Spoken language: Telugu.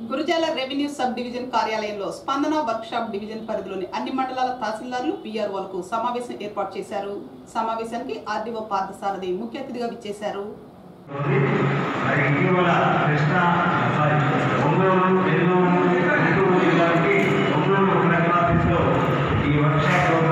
గురుజాల రెవెన్యూ సబ్ డివిజన్ కార్యాలయంలో స్పందన వర్క్షాప్ డివిజన్ పరిధిలోని అన్ని మండలాల తహసీల్దార్లు పీఆర్ఓలకు సమావేశం ఏర్పాటు చేశారు సమావేశానికి ఆర్డీఓ పార్థసారథి ముఖ్య అతిథిగా విచ్చేశారు మరి ఇటీవల కృష్ణా సారీ ఒంగోలు నెల్లూరు గుంటూరు జిల్లాకి ఒంగోలు కలెక్టర్ ఆఫీస్లో ఈ వర్క్షాప్